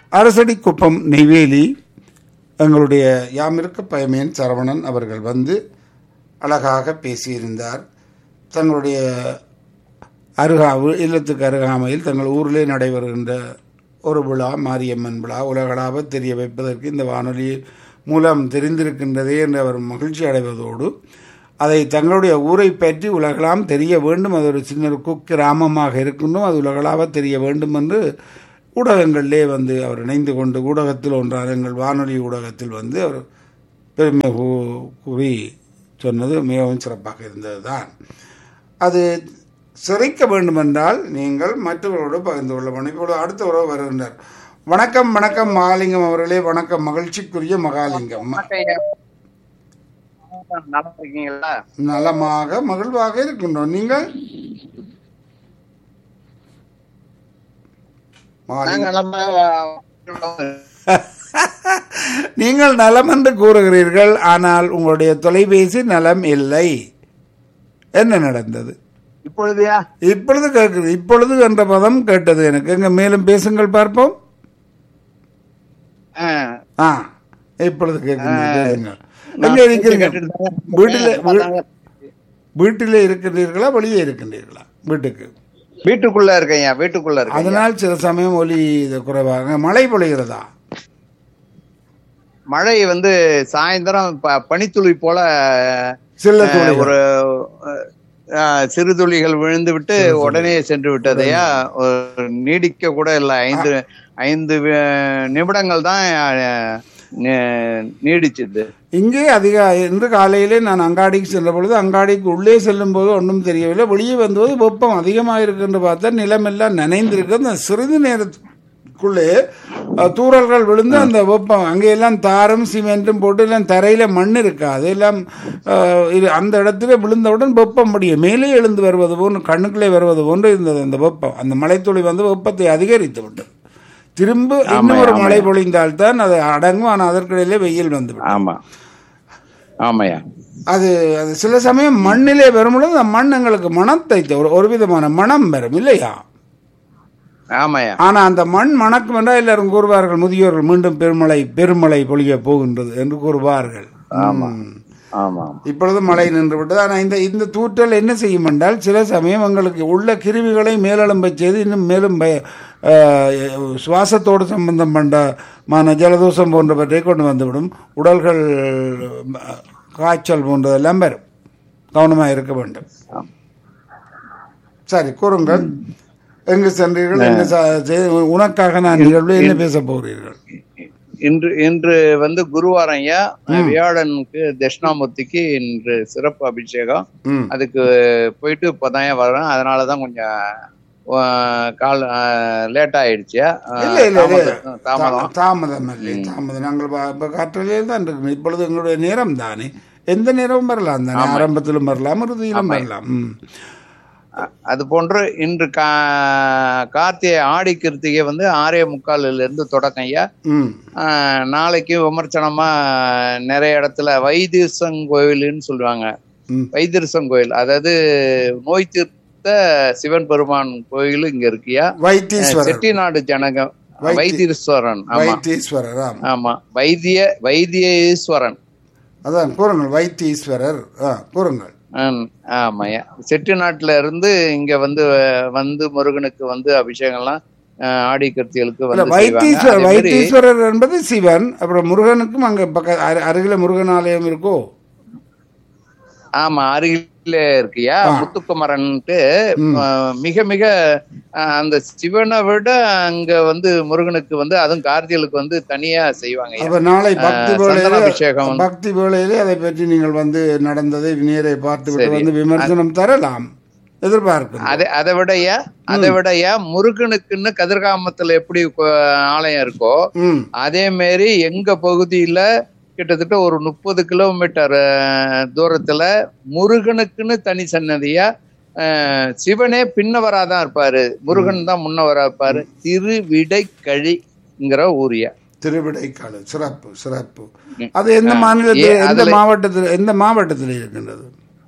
அரசடி குப்பம் நெய்வேலி எங்களுடைய யாமிருக்க பயமேன் சரவணன் அவர்கள் வந்து அழகாக பேசியிருந்தார் தங்களுடைய அருகா இல்லத்துக்கு அருகாமையில் தங்கள் ஊரிலே நடைபெறுகின்ற ஒரு விழா மாரியம்மன் விழா உலகளாவ தெரிய வைப்பதற்கு இந்த வானொலி மூலம் தெரிந்திருக்கின்றதே என்று அவர் மகிழ்ச்சி அடைவதோடு அதை தங்களுடைய ஊரை பற்றி உலகளாம் தெரிய வேண்டும் அது ஒரு சின்ன குக்கிராமமாக இருக்கின்றும் அது உலகளாவ தெரிய வேண்டும் என்று ஊடகங்களிலே வந்து அவர் இணைந்து கொண்டு ஊடகத்தில் ஒன்றான எங்கள் வானொலி ஊடகத்தில் வந்து அவர் பெருமை கூ- கூறி சொன்னது மிகவும் சிறப்பாக இருந்தது தான் அது சிறைக்க வேண்டுமென்றால் நீங்கள் மற்றவர்களோடு பகிர்ந்து கொள்ள வேண்டும் இப்பொழுது அடுத்த உறவு வருகின்றார் வணக்கம் வணக்கம் மகாலிங்கம் அவர்களே வணக்கம் மகிழ்ச்சிக்குரிய மகாலிங்கம் நல்லா இருக்கீங்களா நலமாக மகிழ்வாக இருக்கின்றோம் நீங்கள் மகாலிங்கம் நாங்க நம்ம நீங்கள் நலம் என்று கூறுகிறீர்கள் ஆனால் உங்களுடைய தொலைபேசி நலம் இல்லை என்ன நடந்தது இப்பொழுதையா இப்பொழுது கேட்குது இப்பொழுது என்ற பதம் கேட்டது எனக்கு எங்க மேலும் பேசுங்கள் பார்ப்போம் ஆ இப்பொழுது கேட்குது பேசுங்கள் எங்க இருக்கிறீங்க வீட்டில் வீட்டிலே இருக்கின்றீர்களா வெளியே இருக்கின்றீர்களா வீட்டுக்கு வீட்டுக்குள்ள இருக்கேன் வீட்டுக்குள்ள இருக்கேன் அதனால் சில சமயம் ஒலி இது குறைவாக மழை பொழிகிறதா மழை வந்து சாயந்தரம் ப- பனித்துளி போல சில அஹ், துளிகள். ஒரு அஹ், சிறு துளிகள் விழுந்து விட்டு உடனே சென்று விட்டதையா ஒரு நீடிக்க கூட இல்லை ஐந்து ஐந்து வி- நிமிடங்கள் தான் அஹ், நீ- நீடிச்சது இங்கே அதிக இன்று காலையிலே நான் அங்காடிக்கு சென்ற பொழுது அங்காடிக்கு உள்ளே செல்லும் போது ஒன்றும் தெரியவில்லை வெளியே வந்தபோது வெப்பம் அதிகமாக இருக்குன்னு பார்த்தா நிலமெல்லாம் நனைந்திருக்கு அந்த சிறிது நேரத்துக்குள்ளே அஹ், தூறல்கள் விழுந்து அந்த வெப்பம் அங்கெல்லாம் தாரும் சிமெண்ட்டும் போட்டு எல்லாம் தரையில மண் இருக்காது எல்லாம் அஹ், இது அந்த இடத்துல விழுந்தவுடன் வெப்பம் முடியும் மேலே எழுந்து வருவது போன்று கண்ணுக்குள்ளே வருவது போன்று இருந்தது அந்த வெப்பம் அந்த மழைத்துளி வந்து வெப்பத்தை அதிகரித்து விட்டது திரும்ப இன்னும் ஒரு மழை பொழிந்தால்தான் அது அடங்கும் ஆனால் அதற்கிடையிலே வெயில் வந்துவிடும் ஆமா ஆமாயா அது அது சில சமயம் மண்ணிலே வரும்பொழுது அந்த மண் எங்களுக்கு மனத்தை ஒரு ஒரு விதமான மனம் வரும் இல்லையா ஆமாயா ஆனா அந்த மண் மணக்கும் என்றால் எல்லாரும் கூறுவார்கள் முதியோர்கள் மீண்டும் பெருமழை பெருமழை பொழிய போகின்றது என்று கூறுவார்கள் ம். ஆமா இப்பொழுது மழை நின்று விட்டது ஆனால் இந்த இந்த தூற்றல் என்ன செய்யும் என்றால் சில சமயம் எங்களுக்கு உள்ள கிருமிகளை மேலெழும்பச் செய்து இன்னும் மேலும் பய- ஆஹ், சுவாசத்தோடு சம்பந்தம் பண்ணமான ஜலதோஷம் போன்றவற்றை கொண்டு வந்துவிடும் உடல்கள் அஹ், காய்ச்சல் போன்றதெல்லாம் வரும் கவனமாக இருக்க வேண்டும் சரி கூறுங்கள் எங்கு சென்றீர்கள் என்ன ச- செய்- உனக்காக நான் நிகழ்வு என்ன பேச போகிறீர்கள் இன்று இன்று வந்து குருவாரம் ஐயா வியாழனுக்கு தட்சிணாமூர்த்திக்கு இன்று சிறப்பு அபிஷேகம் ம் அதுக்கு போயிட்டு இப்போதான் வரேன் அதனாலதான் கொஞ்சம் ஆஹ், கால் லேட் ஆயிடுச்சு ஆஹ், இல்ல இல்ல இல்ல தாமதம் தாமதம் தா- தாமதம் இல்லை தாமதம் நாங்கள் வ- இப்ப காற்றலையில் தான் இருக்கணும் இப்பொழுது எங்களுடைய நேரம் தானே எந்த நேரமும் வரலாம் தானே ஆரம்பத்திலும் வரலாம் இறுதியிலும் வரலாம் ம். அ- அது போன்று இன்று கா கார்த்திகை ஆடி கிருத்திகை வந்து ஆறே முக்கால்ல இருந்து தொடக்கம் ஐயா ம் ஆஹ், நாளைக்கு விமர்சனமா நிறைய இடத்துல வைத்தீசம் கோயில்னு சொல்லுவாங்க ம். வைத்தீசம் கோயில் அதாவது நோய் தீர்த்த சிவன் பெருமான் கோயில் இங்க இருக்கியா வைத்தீஸ்வரர் செட்டிநாடு ஜனகம் வைத்தி- வைத்தீஸ்வரன் ஆமா வைத்தீஸ்வரர் ஆம் ஆமா வைத்திய வைத்தியேஸ்வரன் அதான் கூறுங்கள் வைத்தீஸ்வரர் ஆ கூறுங்கள் ஹம், ஆமாய்யா செட்டிநாட்டுல இருந்து இங்க வந்து வந்து முருகனுக்கு வந்து அபிஷேகம்லாம் ஆஹ், ஆடி கிருத்திகளுக்கு இல்ல வந்து செய்வாங்க. வைத்தீஸ்வரர் அதே மாதிரி வைத்தீஸ்வரர் என்பது சிவன் அப்புறம் முருகனுக்கும் அங்க பக்க அரு- அருகில முருகன் ஆலயம் இருக்கோ ஆமா அருகில இருக்கியா ஆ. முத்துக்குமரன்ட்டு ம். ஆஹ், மிக மிக ஆஹ், அந்த சிவனை விட அங்க வந்து முருகனுக்கு வந்து அதுவும் கார்த்திகளுக்கு வந்து தனியா செய்வாங்க ஐயா. அப்ப நாளை பக்தி ஆஹ், சந்தன வேளையிலே அபிஷேகம் வந்து- பக்தி வேளையிலே அதை பற்றி நீங்கள் வந்து நடந்ததை நேரே பார்த்து விட்டு சரி. வந்து விமர்சனம் தரலாம் எதிர்பார்க்கிறோம் அதை அதை விடயா அதை விடயா முருகனுக்குன்னு கதிர்காமத்துல எப்படி கோ- ஆலயம் இருக்கோ ம் அதே மாரி எங்க பகுதியில கிட்டத்தட்ட ஒரு முப்பது கிலோமீட்டர் அஹ், தூரத்துல முருகனுக்குன்னு தனி சன்னதியா அஹ், சிவனே பின்னவராதான் இருப்பாரு முருகன் தான் முன்னவரா இருப்பாரு திருவிடைக்கழிங்கிற ஊரியா திருவிடைக்காடு சிறப்பு சிறப்பு ம். அது எந்த ஆ, மாநிலத்தில் ஏ, எந்த அதுல- மாவட்டத்தில் எந்த மாவட்டத்தில் இருக்கின்றது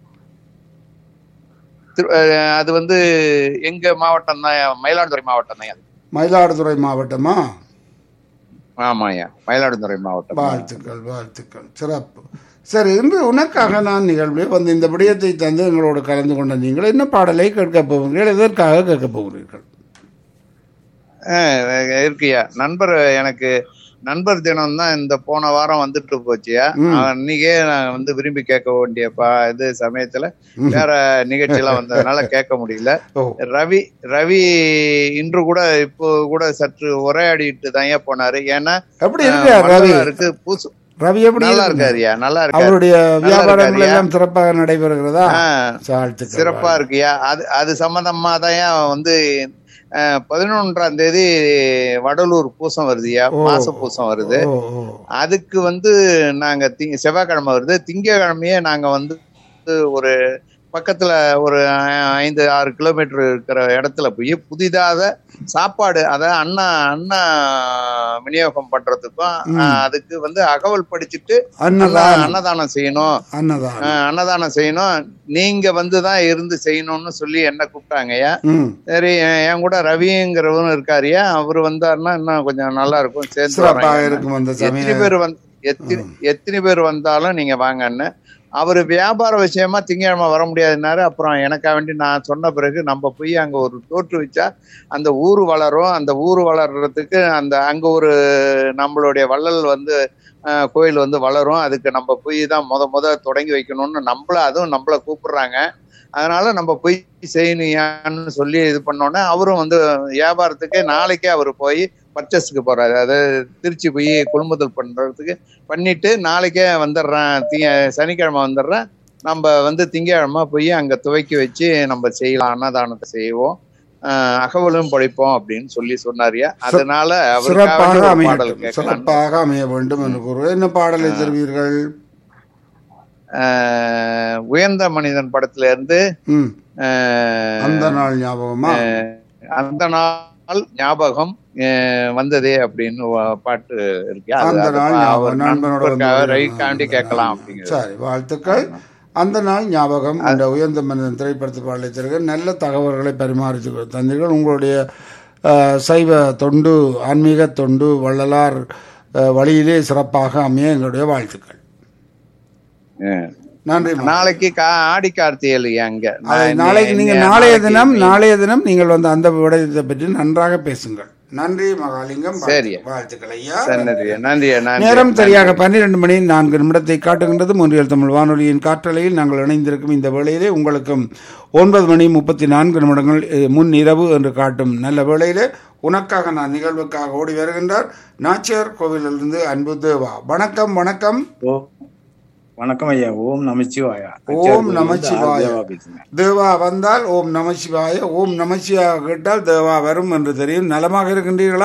திரு- அஹ், அது வந்து எங்க மாவட்டம் தான் மயிலாடுதுறை மாவட்டம் தான் அது. மயிலாடுதுறை மாவட்டமா ஆமாய்யா மயிலாடுதுறை மாவட்டம் வாழ்த்துக்கள் வாழ்த்துக்கள் சிறப்பு சரி இன்று உனக்காக நான் நிகழ்வில் வந்து இந்த விடயத்தை தந்து எங்களோடு கலந்து கொண்ட நீங்கள் என்ன பாடலை கேட்கப் போகிறீர்கள் எதற்காக கேட்கப் போகிறீர்கள் அஹ் இருக்கியா நண்பர் எனக்கு நண்பர் தினம் தான் இந்த போன வாரம் வந்துட்டு போச்சியா ம். அன்னைக்கே நான் வந்து விரும்பி கேட்க வேண்டிய பா இது சமயத்துல வேற நிகழ்ச்சியெல்லாம் வந்ததுனால கேட்க முடியல ஓ ரவி ரவி இன்று கூட இப்போ கூட சற்று உரையாடிட்டு தான் போனாரு ஏன்னா எப்படி அஹ், இருக்கார் ரவி வள்ளலாருக்கு பூசு ரவி எப்படி நல்லா இருக்காரு? இருக்காருயா நல்லா இருக்காரு அவருடைய வியாபாரங்கள் இருக்காருயா. எல்லாம் சிறப்பாக நடைபெறுகிறதா ஆஹ், வாழ்த்துக்கள் சிறப்பா இருக்குயா அது அது சம்பந்தமா தான் வந்து அஹ், பதினொன்றாம் தேதி வடலூர் பூசம் வருதுயா ஓ. மாச பூசம் வருது ஓ ஓ அதுக்கு வந்து நாங்க தி- செவ்வாய்க்கிழமை வருது திங்கக்கிழமையே நாங்க வந்து ஒரு பக்கத்துல ஒரு ஐ- ஐந்து ஆறு கிலோமீட்டர் இருக்கிற இடத்துல போய் புதிதாக சாப்பாடு அதாவது அண்ணா அண்ணா விநியோகம் பண்றதுக்கும் ம். அஹ், அதுக்கு வந்து அகவல் படிச்சுட்டு அண்ணா அன்னதானம் அன்னதானம் செய்யணும் அன்னதானம் அஹ், அன்னதானம் செய்யணும் நீங்க வந்து தான் இருந்து செய்யணும்னு சொல்லி என்ன கூப்பிட்டாங்கய்யா ம் சரி என் என் கூட ரவிங்கிறவரும் இருக்காருயா அவர் வந்தாருன்னா இன்னும் கொஞ்சம் நல்லா இருக்கும் சேர்ந்து சிறப்பாக வரேன் இருக்கும் அந்த எத்தனை சமயம் பேர் வந்து எத்தனை எத்தனை பேர் வந்தாலும் நீங்க வாங்கன்னு அவர் வியாபார விஷயமா திங்கக்கிழமை வர முடியாதுன்னாரு அப்புறம் எனக்காக வேண்டி நான் சொன்ன பிறகு நம்ம போய் அங்க ஒரு தோற்று வச்சா அந்த ஊர் வளரும் அந்த ஊர் வளர்றதுக்கு அந்த அங்க ஒரு நம்மளுடைய வள்ளல் வந்து அஹ், கோயில் வந்து வளரும் அதுக்கு நம்ம போய் தான் முத முத தொடங்கி வைக்கணும்னு நம்மள அதுவும் நம்மள கூப்பிடுறாங்க அதனால நம்ம போய் செய்யணுயான்னு சொல்லி இது பண்ணோன்னே அவரும் வந்து வியாபாரத்துக்கு நாளைக்கே அவர் போய் பர்ச்சேஸ்க்கு போறாரு அதாவது திருச்சி போய் கொள்முதல் பண்றதுக்கு பண்ணிட்டு நாளைக்கே வந்துடுறேன் தி சனிக்கிழமை வந்துடுறேன் நம்ம வந்து திங்கக்கிழமை போய் அங்க துவக்கி வச்சு நம்ம செய்யலாம் அன்னதானத்தை செய்வோம் ஆஹ் அகவலும் படிப்போம் அப்படின்னு சொல்லி சொன்னாரியா அதனால அவருக்காக சிறப்பாக ஒரு பாடல் அமையட்டும் கேட்கலாம் சிறப்பாக அமைய வேண்டும் என்று கூறுவோம் என்ன பாடலை தருவீர்கள் ஆஹ் உயர்ந்த மனிதன் படத்துல இருந்து ம் ஆஹ் அந்த நாள் ஞாபகமா அந்த நாள் ஞாபகம் அஹ் வந்ததே அப்படின்னு வ- பாட்டு இருக்கு அது- அந்த அது நாள் பா- ஞாபகம் அவர் நண்பனோட நண்பருக்காக வந்து- ரவிக்காண்டி கேட்கலாம் அப்படிங்கிறது சரி வாழ்த்துக்கள் அந்த நாள் ஞாபகம் இந்த உயர்ந்த மனிதன் திரைப்படத்து பாடலை தருக நல்ல தகவல்களை பரிமாறி தந்தீர்கள் உங்களுடைய அஹ், சைவ தொண்டு ஆன்மீக தொண்டு வள்ளலார் அஹ், வழியிலே சிறப்பாக அமைய எங்களுடைய வாழ்த்துக்கள் அஹ் நன்றி மா. நாளைக்கு கா ஆடி கார்த்திகை அங்க அதை நான் நாளைக்கு இன்னை- நீங்கள் இன்னை- நாளைய நாளைக்கு தினம் நாளைய தினம் நீங்கள் வந்து அந்த விடயத்தை பற்றி நன்றாக பேசுங்கள் நன்றி மகாலிங்கம் சரி. வாழ்த்துக்கள் ஐயா நன்றி நன்றி நன்றி நேரம் சரியாக பன்னிரண்டு மணி நான்கு நிமிடத்தை காட்டுகின்றது முன்றியல் தமிழ் வானொலியின் காற்றலையில் நாங்கள் இணைந்திருக்கும் இந்த வேளையிலே உங்களுக்கும் ஒன்பது மணி முப்பத்தி நான்கு நிமிடங்கள் அஹ், முன் இரவு என்று காட்டும் நல்ல வேளையிலே உனக்காக நான் நிகழ்வுக்காக ஓடி வருகின்றார் நாச்சியார் கோவிலிலிருந்து அன்பு தேவா வணக்கம் வணக்கம் ஓ வணக்கம் ஐயா ஓம் நமச்சிவாயா ஓம் நமச்சிவாய. தேவா பேசுறேன். தேவா வந்தால் ஓம் நமசிவாய ஓம் நமசிவாய கேட்டால் தேவா வரும் என்று தெரியும் நலமாக இருக்கின்றீர்களா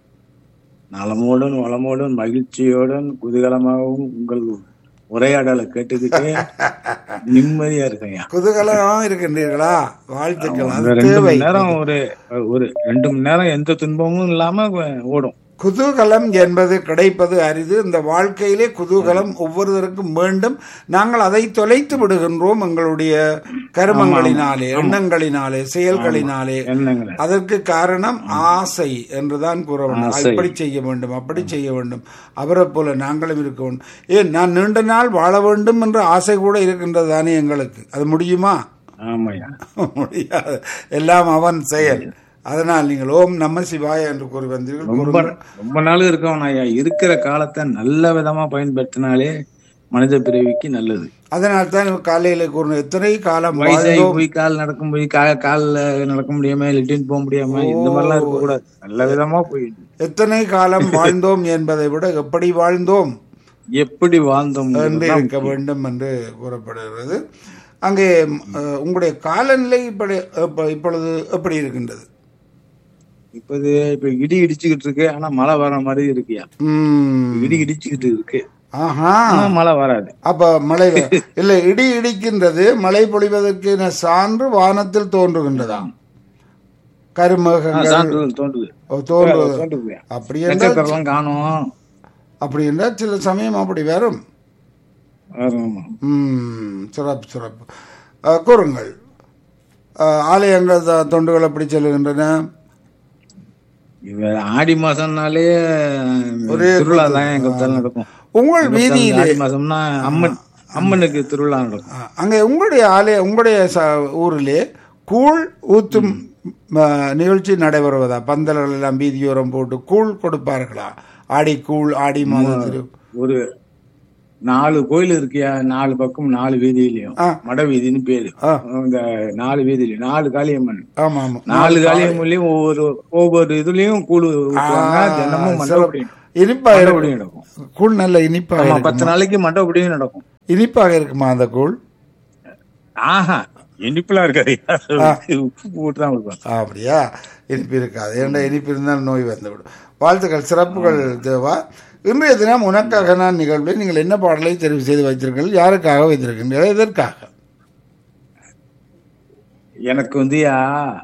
நலமோடும் வளமோடும் மகிழ்ச்சியோடும் குதூகலமாகவும் உங்கள் உரையாடலை கேட்டுக்கிட்டு நிம்மதியா இருக்கேன் குதூகலமாக இருக்கின்றீர்களா வாழ்த்துக்கள் அது ரெண்டு தேவை மணி நேரம் ஒரு ஒரு ரெண்டு மணி நேரம் எந்த துன்பமும் இல்லாம ஓடும் குதூகலம் என்பது கிடைப்பது அரிது இந்த வாழ்க்கையிலே குதூகலம் ஒவ்வொருவருக்கும் வேண்டும் நாங்கள் அதை தொலைத்து விடுகின்றோம் எங்களுடைய கருமங்களினாலே எண்ணங்களினாலே செயல்களினாலே என்னங்க அதற்கு காரணம் ஆசை என்றுதான் கூற வேண்டும் ஆசை. இப்படி செய்ய வேண்டும் அப்படி செய்ய வேண்டும் அவரை போல நாங்களும் இருக்க வேண்டும் ஏன் நான் நீண்ட நாள் வாழ வேண்டும் என்ற ஆசை கூட இருக்கின்றது தானே எங்களுக்கு அது முடியுமா ஆமாய்யா முடியாது எல்லாம் அவன் செயல் அதனால் நீங்கள் ஓம் நம சிவாய என்று கூறி வந்தீர்கள் ரொம்ப கூறுங்கள். ரொம்ப நாள் இருக்கவன் ஐயா இருக்கிற காலத்தை நல்ல விதமா பயன்படுத்தினாலே மனித பிறவிக்கு நல்லது அதனால் தான் காலையில கூறணும் எத்தனை காலம் வயசாகி வாழ்ந்தோம் போய் கால் நடக்கும் போய் கா கால்ல நடக்க முடியாம லெட்டின் போக முடியாம இந்த மாதிரிலாம் இருக்க கூடாது நல்ல விதமா போயிட்டு எத்தனை காலம் வாழ்ந்தோம் என்பதை விட எப்படி வாழ்ந்தோம் எப்படி வாழ்ந்தோம் என்று இருக்க வேண்டும் என்று கூறப்படுகிறது அங்கே அஹ், உங்களுடைய காலநிலை இப்படி எப்ப- இப்பொழுது எப்படி இருக்கின்றது இப்போது இப்ப இடி இடிச்சுக்கிட்டு இருக்கு ஆனா மழை வர மாதிரி இருக்கியா உம், இடி இடிச்சுக்கிட்டு இருக்கு ஆஹா ஆனா மழை வராது அப்ப மழை இல்லை இடி இடிக்கின்றது மழை பொழிவதற்கு சான்று வானத்தில் தோன்றுகின்றதா ஆ, கருமேகங்கள் சான்றிதழ் தோன்றுது ஓ, தோன்றுவது தோன்றுது அப்படி என்றால் நட்சத்திரம்லாம் காணும் அப்படி என்றால் சில சமயம் அப்படி வரும் ஆமா. ம், சிறப்பு சிறப்பு அஹ், கூறுங்கள் அஹ், ஆலயங்கள் த- தொண்டுகள் எப்படி செல்லுகின்றன இவ ஆடி மாசம்னாலே ஒரே திருவிழா தான் எங்க பக்கத்துல நடக்கும் உங்கள் எங்க பக்கத்துல வீதியிலே ஆடி மாசம்னா அம்மன் அம்மனுக்கு திருவிழா நடக்கும் ஆ, அங்கே உங்களுடைய ஆலய உங்களுடைய ச ஊரிலே கூழ் ஊத்தும் ம, நிகழ்ச்சி நடைபெறுவதா பந்தல்கள் எல்லாம் வீதியோரம் போட்டு கூழ் கொடுப்பார்களா ஆடி கூழ் ஆடி மாதம் திரு ஒரு நாலு கோயில் இருக்கியா நாலு பக்கம் நாலு வீதியிலயும் ஆ. மட வீதின்னு பேரு ஆ. இந்த நாலு வீதியிலயும் நாலு காளியம்மன் ஆமா ஆமா நாலு காளியம்மன்லயும் ஒவ்வொரு ஒவ்வொரு இதுலயும் கூழு ஊத்துவாங்க ஆ, தினமும் சிறப்பு. மண்டபடி இனிப்பா இருக்கும் மண்டபடி நடக்கும் கூழ் நல்ல இனிப்பாக ஆமா இருக்குமா? பத்து நாளைக்கு மண்டபடியும் நடக்கும் இனிப்பாக இருக்குமா அந்த கூழ் ஆஹா இனிப்புலாம் இருக்காது உப்பு போட்டு தான் கொடுப்பாங்க ஆ, அப்படியா இனிப்பு இருக்காது ஏன்னா இனிப்பு இருந்தால் நோய் வந்துவிடும் வாழ்த்துக்கள் சிறப்புகள் தேவா இன்றைய தினம் உனக்காக நான் நிகழ்வில் நீங்கள் என்ன பாடலை தெரிவு செய்து வைத்திருக்கீர்கள் யாருக்காக வைத்திருக்கின்றீர்கள் எதற்காக எனக்கு வந்து யா,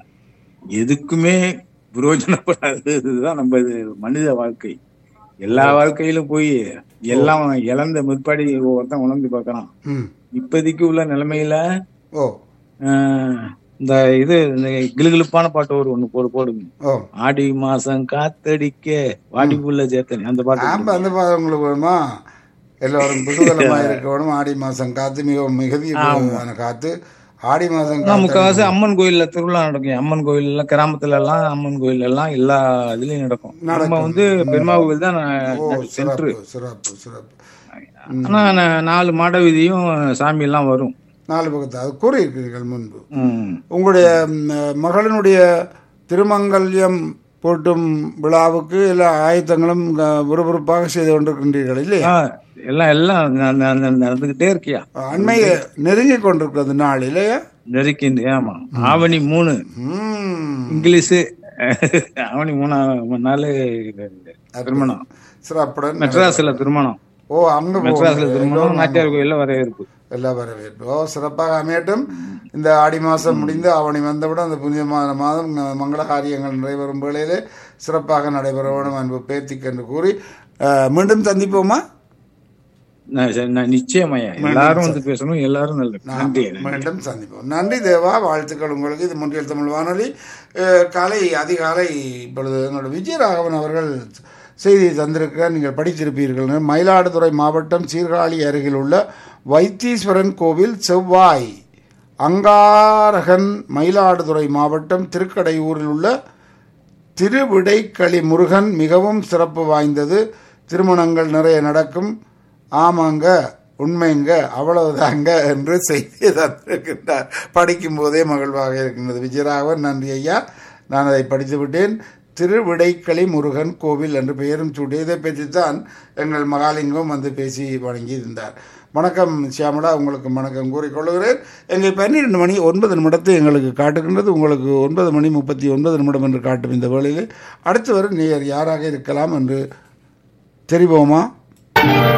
எதுக்குமே பிரயோஜனப்படாததுதான் நம்ம இது மனித வாழ்க்கை எல்லா வாழ்க்கையிலும் போய் எல்லாம் இழந்த முற்பாடி ஒருத்தன் உணர்ந்து பார்க்கறான் ம் இப்போதைக்கு உள்ள நிலைமையில ஓ ஆஹ், இந்த இது இந்த கிளுகிளுப்பான பாட்டு ஒரு ஒண்ணு போடு போடுங்க ஓ ஆடி மாசம் காத்தடிக்க வாடிக்குள்ள சேத்தனி அந்த பாட்டு ஆம்ப அந்த பாதம் உங்களுக்கு வேணுமா எல்லோரும் குதூகலமா இருக்க வேணும் ஆடி மாசம் காத்து மிகவும் மிகுதி காத்து ஆடி மாசம் ஆனா, காத்து முக்காவாசி அம்மன் கோயில்ல திருவிழா நடக்கும் அம்மன் கோயில் எல்லாம் கிராமத்துல எல்லாம் அம்மன் கோயில் எல்லாம் எல்லா இதுலயும் நடக்கும் நம்ம வந்து பெருமா கோயில் தான் ஓ சென்ட்ரு சிறப்பு சிறப்பு சிறப்பு ஆனா நா- நாலு மாட வீதியும் சாமி எல்லாம் வரும் நாலு பக்கத்து அது கூறியிருக்கிறீர்கள் முன்பு ம். உங்களுடைய ம், மகளினுடைய திருமங்கல்யம் போட்டும் விழாவுக்கு எல்லா ஆயத்தங்களும் அஹ், விறுவிறுப்பாக செய்து கொண்டிருக்கின்றீர்கள் இல்லையா ஆ, எல்லாம் எல்லாம் ந- ந- ந- நடந்துகிட்டே இருக்கியா அண்மையை நெருங்கி கொண்டிருக்கிறது நாள் இல்லையா நெருக்கி ஆமா ஆவணி மூணு ம் இங்கிலீஷு ஆவணி மூணாவது நாள் திருமணம் சிறப்புடன் மெட்ராஸ்ல திருமணம் ஓ அங்க மெட்ராஸ்ல போகணும். திருமணம் நாட்டியார் கோயில்ல வரவேற்பு எல்லா வரவேற்பு ஓ சிறப்பாக அமையட்டும் இந்த ஆடி மாதம் முடிந்து ஆவணி வந்தவுடன் அந்த புனிதமான மாதம் அஹ், மங்கள காரியங்கள் நிறைவேறும் வேளையிலே சிறப்பாக நடைபெற வேண்டும் அன்பு பேத்திக்கு என்று கூறி அஹ், மீண்டும் சந்திப்போமா நான் சரி, நான் நிச்சயமாயா எல்லாரும் வந்து பேசணும் எல்லாரும் நல்ல நன்றி மீண்டும் சந்திப்போம் நன்றி தேவா வாழ்த்துக்கள் உங்களுக்கு இது முன்றியல் தமிழ் வானொலி அஹ், காலை அதிகாலை இப்பொழுது எங்களோட விஜயராகவன் அவர்கள் செய்தியை தந்திருக்க நீங்கள் படித்திருப்பீர்கள் மயிலாடுதுறை மாவட்டம் சீர்காழி அருகில் உள்ள வைத்தீஸ்வரன் கோவில் செவ்வாய் அங்காரகன் மயிலாடுதுறை மாவட்டம் திருக்கடையூரில் உள்ள திருவிடைக்களி முருகன் மிகவும் சிறப்பு வாய்ந்தது திருமணங்கள் நிறைய நடக்கும் ஆமாங்க உண்மைங்க அவ்வளவுதாங்க என்று செய்தி தந்திருக்கின்றார் படிக்கும் போதே மகிழ்வாக இருக்கின்றது விஜயராகவன் நன்றி ஐயா நான் அதை படித்து விட்டேன் திருவிடைக்களி முருகன் கோவில் என்று பெயரும் சூட்டி இதை பற்றித்தான் எங்கள் மகாலிங்கம் வந்து பேசி வழங்கி இருந்தார் வணக்கம் சியாமலா உங்களுக்கு வணக்கம் கூறிக்கொள்கிறேன் எங்கள் பன்னிரெண்டு மணி ஒன்பது நிமிடத்தை எங்களுக்கு காட்டுகின்றது உங்களுக்கு ஒன்பது மணி முப்பத்தி ஒன்பது நிமிடம் என்று காட்டும் இந்த வேளையில் அடுத்து வரும் நேயர் யாராக இருக்கலாம் என்று தெரிவோமா